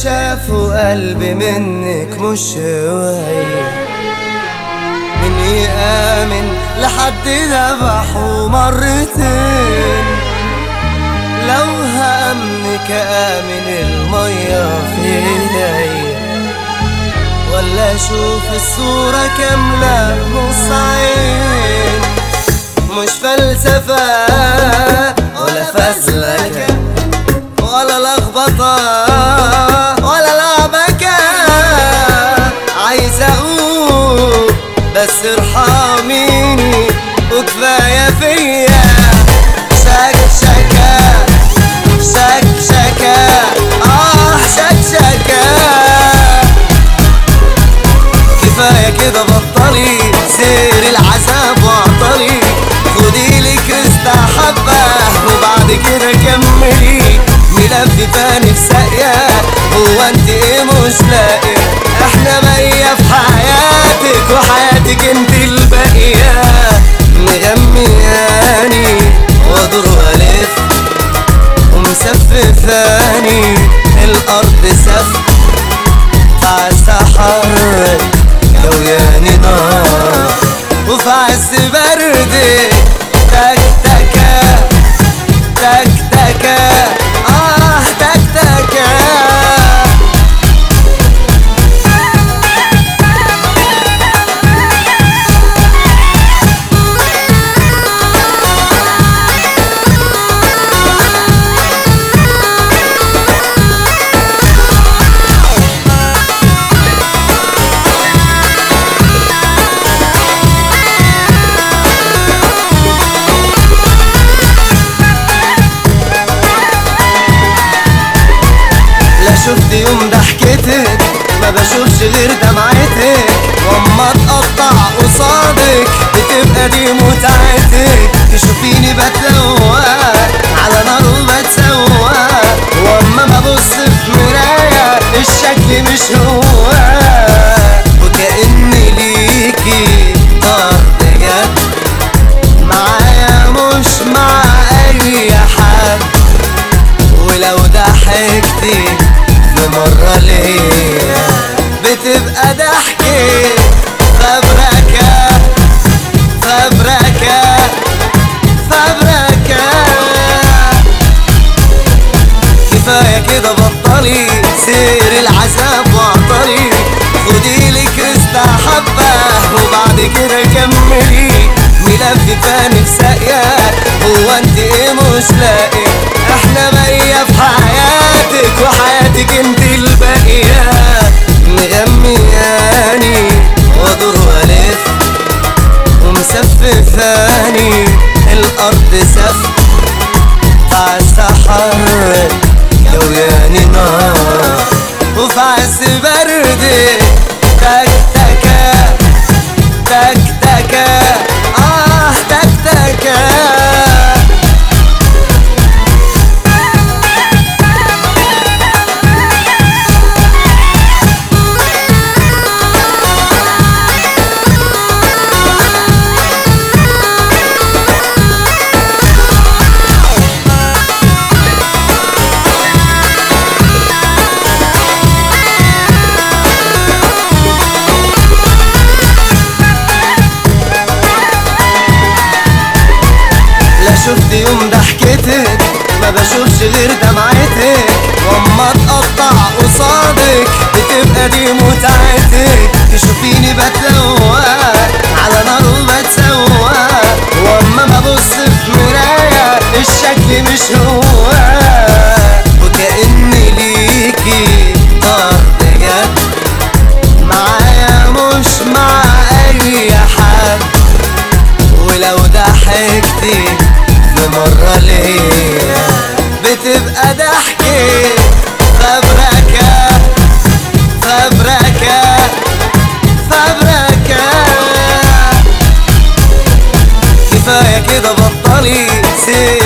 شافوا قلبي منك مش هواية من يآمن لحد ذبحه مرتين لو هأمنك آمن المية في ايديا ولا اشوف الصورة كاملة نص عين مش فلسفة ولا فزلكة ولا لخبطة ولا لعبكة عايز اقول بس ارحميني وكفاية فيا شكشكة شكشكة اه شكشكة كفاية كده بطلي سير العذاب واعطلي خدي لي كريستا حبة وبعد كده كملي ملففاني في ساقية هو انت ايه مش لاقي احنا مية في حياتك وحياتك انت الباقية مغمياني وادور والف ومسففاني الارض سف عز حر جوياني نار وفي عز برد تك تكة تك تكة آه تك تكة لا شفت يوم ضحكتك ما بشوفش غير دمعتك واما اتقطع قصادك بتبقى دي متعتك تشوفيني بتلوى على نار وبتسوى واما ببص في مراية الشكل مش هو وكأني ليكي طار بجد معايا مش مع اي حد ولو ضحكتي بمرة ليا بتبقى ضحكة فبركة فبركة فبركة كفاية كده بطلي سير العذاب واعطلي خدي لي كريستا حبة وبعد كده كملي ملففاني في ساقية هو انت ايه مش لاقي احنا مية في حياتك وحياتك انت الباقية مغمياني وادور والف ومسففاني الارض سف عز حر جوياني نار وفي عز برد تك تكة تك تكة آه تك تكة لا شفت يوم ضحكتك ما بشوفش غير دمعتك واما اتقطع قصادك بتبقى دي متعتك تشوفيني بتلوى على نار وبتسوى واما ببص في مراية الشكل مش هو وكأني ليكي طار بجد معايا مش مع اي حد ولو ضحكتي بمرة ليا بتبقى ضحكة فبركة فبركة فبركة كفاية كده بطلي سير